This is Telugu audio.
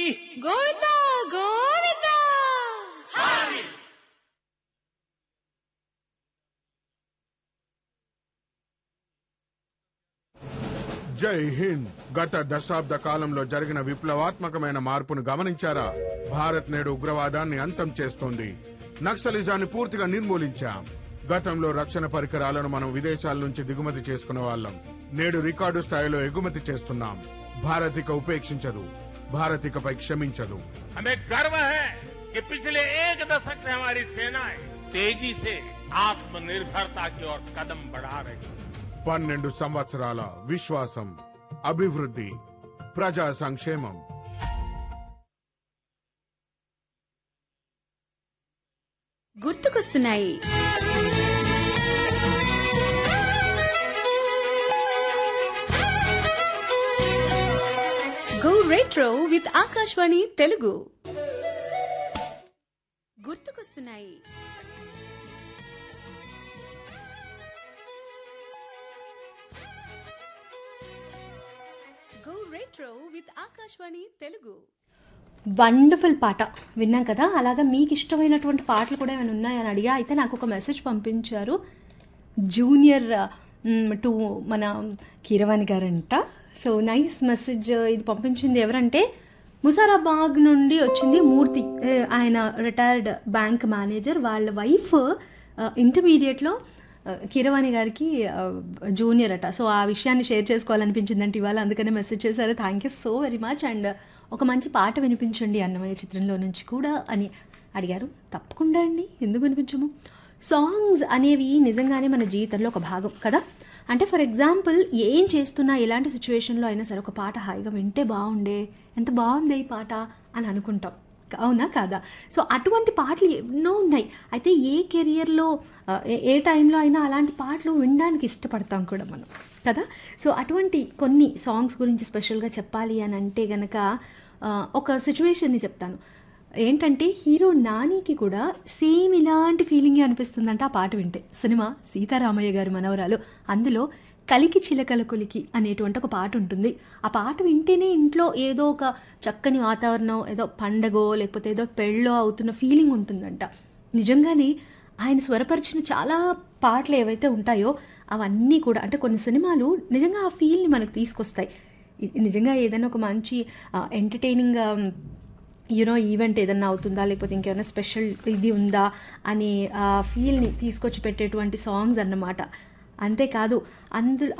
గోవింద గోవింద జై హింద్ గత దశాబ్ద కాలంలో జరిగిన విప్లవాత్మకమైన మార్పును గమనించారా భారత్ నేడు ఉగ్రవాదాన్ని అంతం చేస్తోంది నక్సలిజాన్ని పూర్తిగా నిర్మూలించాం గతంలో రక్షణ పరికరాలను మనం విదేశాల నుంచి దిగుమతి చేసుకునే వాళ్ళం నేడు రికార్డు స్థాయిలో ఎగుమతి చేస్తున్నాం భారత్ ఇక ఉపేక్షించదు భారత్ ఇకపై క్షమించదు हमें गर्व है कि पिछले एक दशक से हमारी सेनाएं तेजी से आत्मनिर्भरता की ओर कदम बढ़ा रही है పన్నెండు సంవత్సరాల విశ్వాసం అభివృద్ధి ప్రజా సంక్షేమం గుర్తుకొస్తున్నాయి go retro with Akashvani Telugu గుర్తుకొస్తున్నాయి go retro with Akashvani Telugu wonderful పాట విన్నాం కదా అలాగా మీకు ఇష్టమైనటువంటి పాటలు కూడా ఏమైనా ఉన్నాయని అడిగా అయితే నాకు ఒక మెసేజ్ పంపించారు జూనియర్ టు మన కీరవాణి గారంట సో నైస్ మెసేజ్ ఇది పంపించింది ఎవరంటే ముసారాబాగ్ నుండి వచ్చింది మూర్తి ఏ, ఆయన రిటైర్డ్ బ్యాంక్ మేనేజర్ వాళ్ళ వైఫ్ ఇంటర్మీడియట్లో కీరవాణి గారికి జూనియర్ అట సో ఆ విషయాన్ని షేర్ చేసుకోవాలనిపించిందంటే ఇవాళ అందుకనే మెసేజ్ చేశారు thank you so very much and ఒక మంచి పాట వినిపించండి అన్నమయ్య చిత్రంలో నుంచి కూడా అని అడిగారు తప్పకుండా అండి ఎందుకు వినిపించము సాంగ్స్ అనేవి నిజంగానే మన జీవితంలో ఒక భాగం కదా అంటే ఫర్ ఎగ్జాంపుల్ ఏం చేస్తున్నా ఎలాంటి సిచ్యువేషన్లో అయినా సరే ఒక పాట హాయిగా వింటే బాగుండే ఎంత బాగుంది ఈ పాట అని అనుకుంటాం అవునా కాదా సో అటువంటి పాటలు ఎన్నో ఉన్నాయి అయితే ఏ కెరియర్లో ఆ, ఏ- ఏ టైంలో అయినా అలాంటి పాటలు వినడానికి ఇష్టపడతాం కూడా మనం కదా సో అటువంటి కొన్ని సాంగ్స్ గురించి స్పెషల్గా చెప్పాలి అని అంటే గనక ఆ, ఒక సిచ్యువేషన్ని చెప్తాను ఏంటంటే హీరో నానికి కూడా సేమ్ ఇలాంటి ఫీలింగే అనిపిస్తుందంట ఆ పాట వింటే సినిమా సీతారామయ్య గారి మనవరాలు అందులో కలికి చిలకల కొలికి అనేటువంటి ఒక పాట ఉంటుంది ఆ పాట వింటేనే ఇంట్లో ఏదో ఒక చక్కని వాతావరణం ఏదో పండగో లేకపోతే ఏదో పెళ్ళో అవుతున్న ఫీలింగ్ ఉంటుందంట నిజంగానే ఆయన స్వరపరిచిన చాలా పాటలు ఏవైతే ఉంటాయో అవన్నీ కూడా అంటే కొన్ని సినిమాలు నిజంగా ఆ ఫీల్ని మనకు తీసుకొస్తాయి ఇది నిజంగా ఏదైనా ఒక మంచి ఎంటర్టైనింగ్ యూనో ఈవెంట్ ఏదన్నా అవుతుందా లేకపోతే ఇంకేమైనా స్పెషల్ ఇది ఉందా అని ఆ ఫీల్ని తీసుకొచ్చి పెట్టేటువంటి సాంగ్స్ అన్నమాట అంతేకాదు అందు